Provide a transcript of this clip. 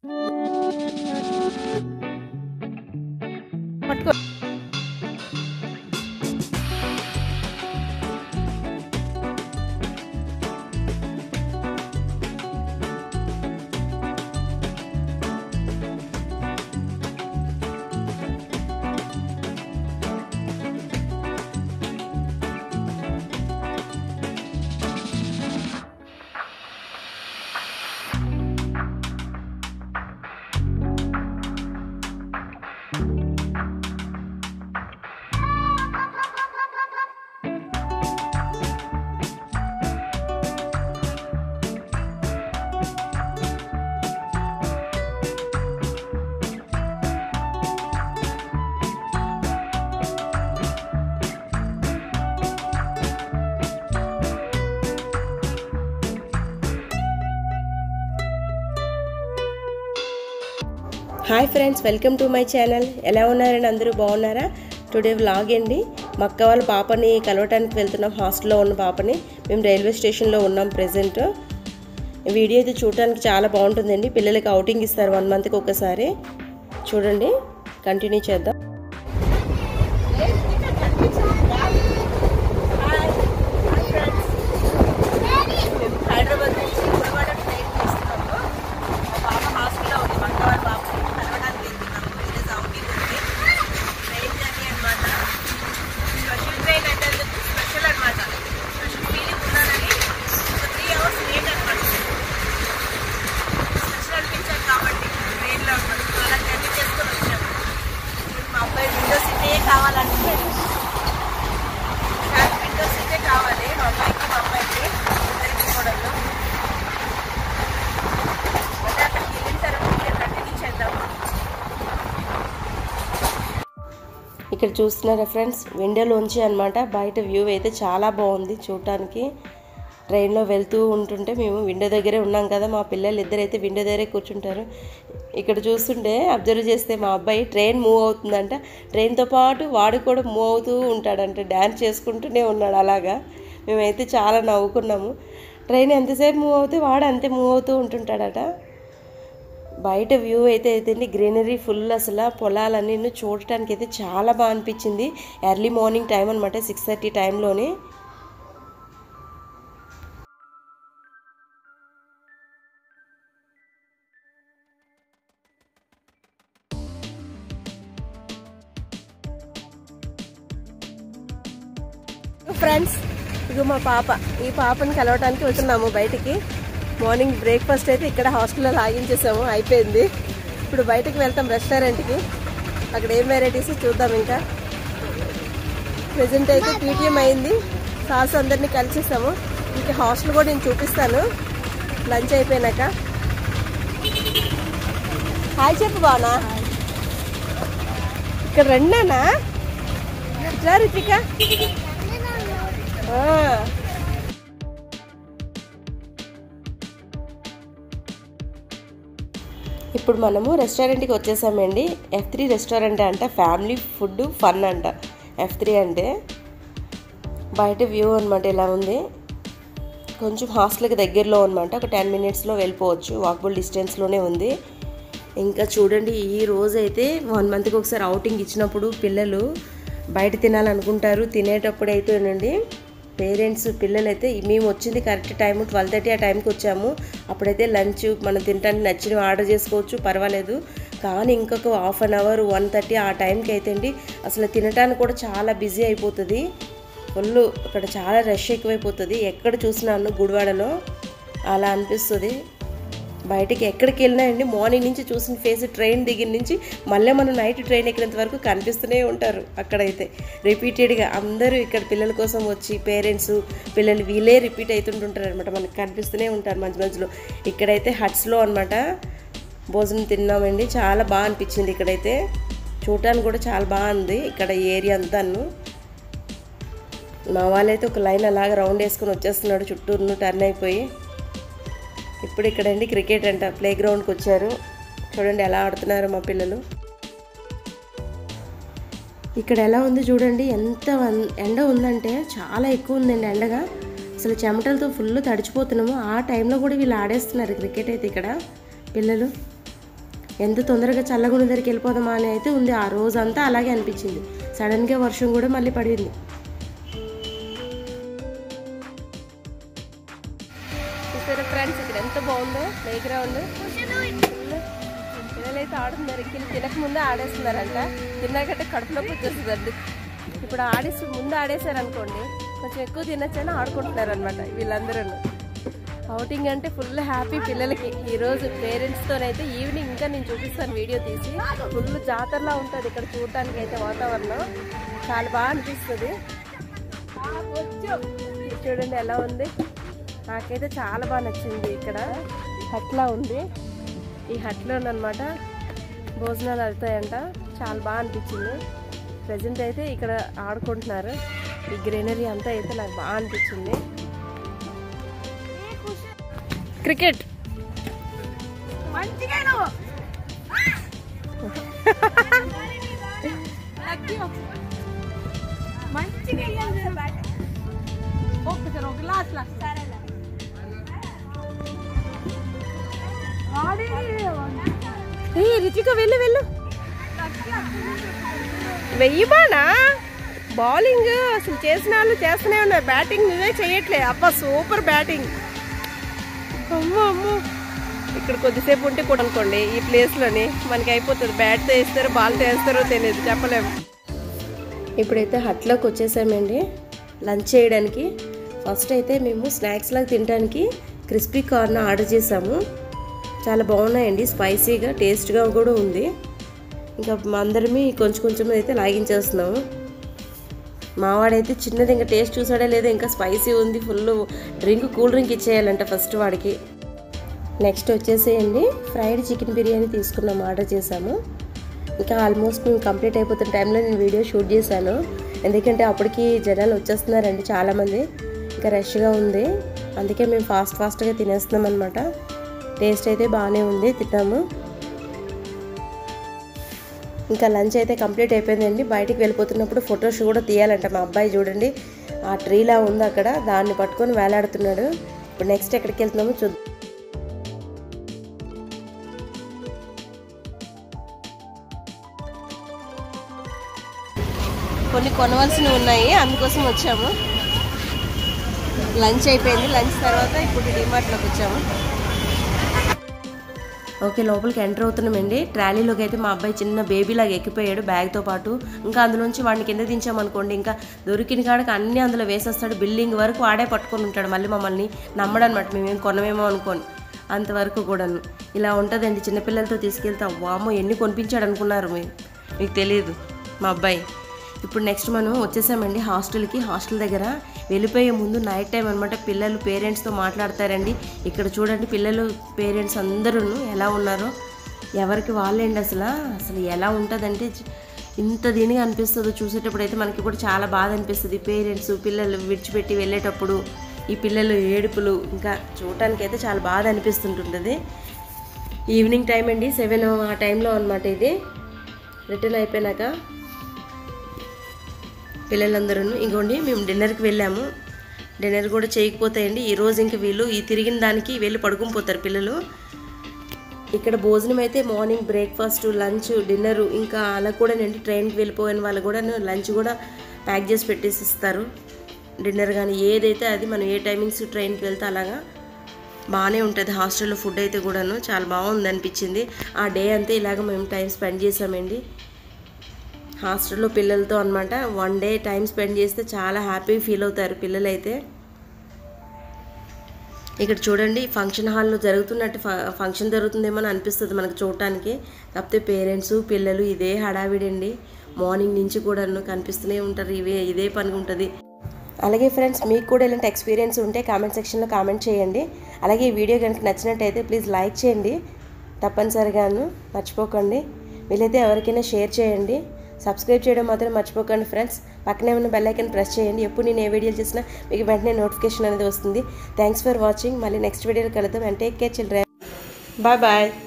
పట్టుకో hi friends welcome to my channel ఎలా ఉన్నారండి అందరూ బాగున్నారా టుడే వ్లాగ్ అండి మా అక్క వాళ్ళ పాపని కలవటానికి వెళ్తున్నాం హాస్టల్లో ఉన్న పాపని మేము రైల్వే స్టేషన్లో ఉన్నాం ప్రెజెంట్ వీడియో అయితే చూడటానికి చాలా బాగుంటుందండి పిల్లలకి అవుటింగ్ ఇస్తారు వన్ మంత్కి ఒకసారి చూడండి కంటిన్యూ చేద్దాం హైదరాబాద్ నుంచి గుడివాడ ట్రైన్ తీసుకున్నాము మా పాప హాస్టల్లో ఉంది మా అక్క వాళ్ళ పాపని కలవడానికి వెళ్తున్నాము ఈరోజు అవుటింగ్ ఉంది ట్రైన్ జర్నీ అనమాట స్పెషల్ ట్రైన్ అంటే స్పెషల్ అనమాట స్పెషల్ ఫీలింగ్ ఉన్నానని ఒక త్రీ అవర్స్ లేట్ అనమాట స్పెషల్ అనిపించాను కాబట్టి ట్రైన్లో అలా జర్నీ చేసుకొని వచ్చాము మా అబ్బాయి విండో సీటే కావాలంటున్నాడు నాకు విండో సీటే కావాలి మా అబ్బాయికి మా అబ్బాయికి ఇద్దరికి కూడాను అంటే అక్కడికి వెళ్ళిన తర్వాత కంటిన్యూ చేద్దాము ఇక్కడ చూస్తున్నారా ఫ్రెండ్స్ విండోలోంచి అనమాట బయట వ్యూ అయితే చాలా బాగుంది చూడటానికి ట్రైన్లో వెళ్తూ ఉంటుంటే మేము విండో దగ్గరే ఉన్నాం కదా మా పిల్లలు ఇద్దరైతే విండో దగ్గరే కూర్చుంటారు ఇక్కడ చూస్తుంటే అబ్జర్వ్ చేస్తే మా అబ్బాయి ట్రైన్ మూవ్ అవుతుందంట ట్రైన్తో పాటు వాడు కూడా మూవ్ అవుతూ ఉంటాడంట డ్యాన్స్ చేసుకుంటూనే ఉన్నాడు అలాగా మేమైతే చాలా నవ్వుకున్నాము ట్రైన్ ఎంతసేపు మూవ్ అవుతే వాడు అంతే మూవ్ అవుతూ ఉంటుంటాడట బయట వ్యూ అయితే అయితే గ్రీనరీ ఫుల్ అసలు పొలాలన్నీ చూడటానికి అయితే చాలా బాగా అనిపించింది ఎర్లీ మార్నింగ్ టైం అనమాట సిక్స్ థర్టీ టైంలోనే ఫ్రెండ్స్ ఇగో మా పాప ఈ పాపని కలవటానికి వెళ్తున్నాము బయటికి మార్నింగ్ బ్రేక్ఫాస్ట్ అయితే ఇక్కడ హాస్టల్లో లాగించేసాము అయిపోయింది ఇప్పుడు బయటికి వెళ్తాం రెస్టారెంట్కి అక్కడ ఏం వెరైటీస్ చూద్దాం ఇంకా ప్రజెంట్ అయితే పీటీఎం అయింది సార్స్ అందరినీ కలిసేసాము ఇంకా హాస్టల్ కూడా నేను చూపిస్తాను లంచ్ అయిపోయినాక హాయ్ చెప్పు బానా ఇక్కడ రెండానా ఇట్లా రితిక ఆ. ఇప్పుడు మనము రెస్టారెంట్కి వచ్చేసామండి ఎఫ్ త్రీ రెస్టారెంట్ అంట ఫ్యామిలీ ఫుడ్ ఫన్ అంట ఎఫ్ త్రీ అంటే బయట వ్యూ అనమాట ఇలా ఉంది కొంచెం హాస్టల్కి దగ్గరలో అనమాట ఒక టెన్ మినిట్స్లో వెళ్ళిపోవచ్చు వాకబుల్ డిస్టెన్స్లోనే ఉంది ఇంకా చూడండి ఈ రోజు అయితే వన్ మంత్కి ఒకసారి అవుటింగ్ ఇచ్చినప్పుడు పిల్లలు బయట తినాలనుకుంటారు తినేటప్పుడు అయితేనండి పేరెంట్స్ పిల్లలైతే మేము వచ్చింది కరెక్ట్ టైం ట్వెల్వ్ థర్టీ ఆ టైంకి వచ్చాము అప్పుడైతే లంచ్ మనం తినడానికి నచ్చినవి ఆర్డర్ చేసుకోవచ్చు పర్వాలేదు కానీ ఇంకొక half an hour one thirty ఆ టైంకి అయితే అండి అసలు తినడానికి కూడా చాలా బిజీ అయిపోతుంది ఫుల్ అక్కడ చాలా రష్ ఎక్కువైపోతుంది ఎక్కడ చూసినాను గుడివాడలో అలా అనిపిస్తుంది బయటికి ఎక్కడికి వెళ్ళినా అండి మార్నింగ్ నుంచి చూసిన ఫేస్ ట్రైన్ దిగిన నుంచి మళ్ళీ మనం నైట్ ట్రైన్ ఎక్కినంత వరకు కనిపిస్తూనే ఉంటారు అక్కడైతే రిపీటెడ్గా అందరూ ఇక్కడ పిల్లల కోసం వచ్చి పేరెంట్స్ పిల్లలు వీళ్ళే రిపీట్ అవుతుంటుంటారు అనమాట మనకి కనిపిస్తూనే ఉంటారు మధ్య మధ్యలో ఇక్కడైతే హట్స్లో అనమాట భోజనం తిన్నామండి చాలా బాగా అనిపించింది ఇక్కడైతే చూడటానికి కూడా చాలా బాగుంది ఇక్కడ ఈ ఏరియా అంతాను మా వాళ్ళైతే ఒక లైన్ అలాగ రౌండ్ వేసుకొని వచ్చేస్తున్నాడు చుట్టూరు టర్న్ అయిపోయి ఇప్పుడు ఇక్కడండి క్రికెట్ అంట ప్లే గ్రౌండ్కి వచ్చారు చూడండి ఎలా ఆడుతున్నారు మా పిల్లలు ఇక్కడ ఎలా ఉంది చూడండి ఎంత వన్- ఎండ ఉందంటే చాలా ఎక్కువ ఉందండి ఎండగా అసలు చెమటలతో ఫుల్ తడిచిపోతున్నాము ఆ టైంలో కూడా వీళ్ళు ఆడేస్తున్నారు క్రికెట్ అయితే ఇక్కడ పిల్లలు ఎంత తొందరగా చల్లగుండ దగ్గరికి వెళ్ళిపోదామా అని అయితే ఉంది ఆ రోజంతా అలాగే అనిపించింది సడన్గా వర్షం కూడా మళ్ళీ పడింది చూసారా ఫ్రెండ్స్ ఇక్కడ ఎంత బాగుందో ప్లే గ్రౌండ్ పిల్లలైతే ఆడుతున్నారు ఇంక తినక ముందే ఆడేస్తున్నారంట తిన్నాకంటే కడుపు నొప్పి వచ్చేస్తుందండి ఇప్పుడు ఆడేసి ముందు ఆడేసారు అనుకోండి కొంచెం ఎక్కువ తినొచ్చని ఆడుకుంటున్నారు అనమాట వీళ్ళందరూ అవుటింగ్ అంటే ఫుల్ హ్యాపీ పిల్లలకి ఈ రోజు పేరెంట్స్ తోనైతే ఈవినింగ్ ఇంకా నేను చూపిస్తాను వీడియో తీసి ఫుల్ జాతరలా ఉంటుంది ఇక్కడ చూడటానికి అయితే వాతావరణం చాలా బాగా అనిపిస్తుంది ఇది చూడండి ఎలా ఉంది నాకైతే చాలా బాగా నచ్చింది ఇక్కడ హట్లా ఉంది ఈ హట్లోనమాట భోజనాలు అవుతాయంట చాలా బాగా అనిపించింది ప్రజెంట్ అయితే ఇక్కడ ఆడుకుంటున్నారు ఈ గ్రీనరీ అంతా అయితే నాకు బాగా అనిపించింది క్రికెట్ ఏ రితిక వెళ్ళు వెళ్ళు వెయ్యి బానా బౌలింగ్ అసలు చేసిన వాళ్ళు చేస్తూనే ఉన్నారు బ్యాటింగ్ నువ్వే చేయట్లే అబ్బా సూపర్ బ్యాటింగ్ అమ్మో అమ్మో ఇక్కడ కొద్దిసేపు ఉంటే కూడా అనుకోండి ఈ ప్లేస్లోని మనకి అయిపోతుంది బ్యాట్తో వేస్తారో బాల్తో వేస్తారో తెలియదు చెప్పలేము ఇప్పుడైతే హట్లోకి వచ్చేసామండి లంచ్ చేయడానికి ఫస్ట్ అయితే మేము స్నాక్స్ లాగా తినడానికి క్రిస్పీ కార్న్ ఆర్డర్ చేసాము చాలా బాగున్నాయండి స్పైసీగా టేస్ట్గా కూడా ఉంది ఇంకా మా అందరమే కొంచెం కొంచెం అయితే లాగించేస్తున్నాము మావాడైతే చిన్నది ఇంకా టేస్ట్ చూసాడే లేదో ఇంకా స్పైసీ ఉంది ఫుల్ డ్రింక్ కూల్ డ్రింక్ ఇచ్చేయాలంట ఫస్ట్ వాడికి నెక్స్ట్ వచ్చేసేయండి ఫ్రైడ్ చికెన్ బిర్యానీ తీసుకున్నాము ఆర్డర్ చేసాము ఇంకా ఆల్మోస్ట్ మేము కంప్లీట్ అయిపోతున్న టైంలో నేను వీడియో షూట్ చేశాను ఎందుకంటే అప్పటికి జనాలు వచ్చేస్తున్నారండి చాలామంది ఇంకా రష్గా ఉంది అందుకే మేము ఫాస్ట్ ఫాస్ట్గా తినేస్తున్నాం అనమాట టేస్ట్ అయితే బాగానే ఉంది తిన్నాము ఇంకా లంచ్ అయితే కంప్లీట్ అయిపోయిందండి బయటికి వెళ్ళిపోతున్నప్పుడు ఫొటోస్ కూడా తీయాలంట మా అబ్బాయి చూడండి ఆ ట్రీలా ఉంది అక్కడ దాన్ని పట్టుకొని వేలాడుతున్నాడు ఇప్పుడు నెక్స్ట్ ఎక్కడికి వెళ్తున్నామో చూద్దాం కొన్ని కొనవలసినవి ఉన్నాయి అందుకోసం వచ్చాము లంచ్ అయిపోయింది లంచ్ తర్వాత ఇప్పుడు డిమార్ట్లోకి వచ్చాము ఓకే లోపలికి ఎంటర్ అవుతున్నామండి ట్రాలీలోకి అయితే మా అబ్బాయి చిన్న బేబీలాగా ఎక్కిపోయాడు బ్యాగ్తో పాటు ఇంకా అందులోంచి వాడిని కింద దించామనుకోండి ఇంకా దొరికిన కాడకి అన్నీ అందులో వేసేస్తాడు బిల్డింగ్ వరకు వాడే పట్టుకొని ఉంటాడు మళ్ళీ మమ్మల్ని నమ్మడనమాట మేమేం కొనమేమో అనుకోని అంతవరకు కూడాను ఇలా ఉంటుందండి చిన్నపిల్లలతో తీసుకెళ్తాం వామో ఎన్ని కొనిపించాడు అనుకున్నారు మీరు మీకు తెలియదు మా అబ్బాయి ఇప్పుడు నెక్స్ట్ మనం వచ్చేసామండి హాస్టల్కి హాస్టల్ దగ్గర వెళ్ళిపోయే ముందు నైట్ టైం అనమాట పిల్లలు పేరెంట్స్తో మాట్లాడతారండి ఇక్కడ చూడండి పిల్లలు పేరెంట్స్ అందరూ ఎలా ఉన్నారో ఎవరికి వాళ్ళండి అసలు అసలు ఎలా ఉంటుందంటే ఇంత దీనిగా అనిపిస్తుందో చూసేటప్పుడు అయితే మనకి కూడా చాలా బాధ అనిపిస్తుంది పేరెంట్స్ పిల్లలు విడిచిపెట్టి వెళ్ళేటప్పుడు ఈ పిల్లలు ఏడుపులు ఇంకా చూడటానికి అయితే చాలా బాధ అనిపిస్తుంటుంటుంది ఈవినింగ్ టైం అండి సెవెన్ ఆ టైంలో అనమాట ఇది రిటర్న్ అయిపోయినాక పిల్లలందరూ ఇంకోండి మేము డిన్నర్కి వెళ్ళాము డిన్నర్ కూడా చేయకపోతాయండి ఈరోజు ఇంక వీళ్ళు ఈ తిరిగిన దానికి వెళ్ళి పడుకుని పోతారు పిల్లలు ఇక్కడ భోజనం అయితే మార్నింగ్ బ్రేక్ఫాస్ట్ లంచ్ డిన్నర్ ఇంకా అలా కూడా నేను ట్రైన్కి వెళ్ళిపోయిన వాళ్ళు కూడా లంచ్ కూడా ప్యాక్ చేసి పెట్టేసి ఇస్తారు డిన్నర్ కానీ ఏదైతే అది మనం ఏ టైమింగ్స్ ట్రైన్కి వెళ్తే అలాగా బాగానే ఉంటుంది హాస్టల్లో ఫుడ్ అయితే కూడాను చాలా బాగుంది అనిపించింది ఆ డే అంతా ఇలాగ మేము టైం స్పెండ్ చేసామండి హాస్టల్లో పిల్లలతో అనమాట వన్ డే టైం స్పెండ్ చేస్తే చాలా హ్యాపీ ఫీల్ అవుతారు పిల్లలైతే ఇక్కడ చూడండి ఫంక్షన్ హాల్లో జరుగుతున్నట్టు ఫంక్షన్ జరుగుతుందేమో అని అనిపిస్తుంది మనకు చూడటానికి కాకపోతే పేరెంట్స్ పిల్లలు ఇదే హడావిడండి మార్నింగ్ నుంచి కూడా కనిపిస్తూనే ఉంటారు ఇవే ఇదే పని ఉంటుంది అలాగే ఫ్రెండ్స్ మీకు కూడా ఇలాంటి ఎక్స్పీరియన్స్ ఉంటే కామెంట్ సెక్షన్లో కామెంట్ చేయండి అలాగే ఈ వీడియో కనుక నచ్చినట్టయితే ప్లీజ్ లైక్ చేయండి తప్పనిసరిగాను మర్చిపోకండి వీలైతే ఎవరికైనా షేర్ చేయండి సబ్స్క్రైబ్ చేయడం మాత్రం మర్చిపోకండి ఫ్రెండ్స్ పక్కనే ఉన్న బెల్ ఐకన్ ప్రెస్ చేయండి ఎప్పుడు నేను ఏ వీడియోలు చేసినా మీకు వెంటనే నోటిఫికేషన్ అనేది వస్తుంది థ్యాంక్స్ ఫర్ వాచింగ్ మళ్ళీ నెక్స్ట్ వీడియోలో కలుద్దాం and take care children bye bye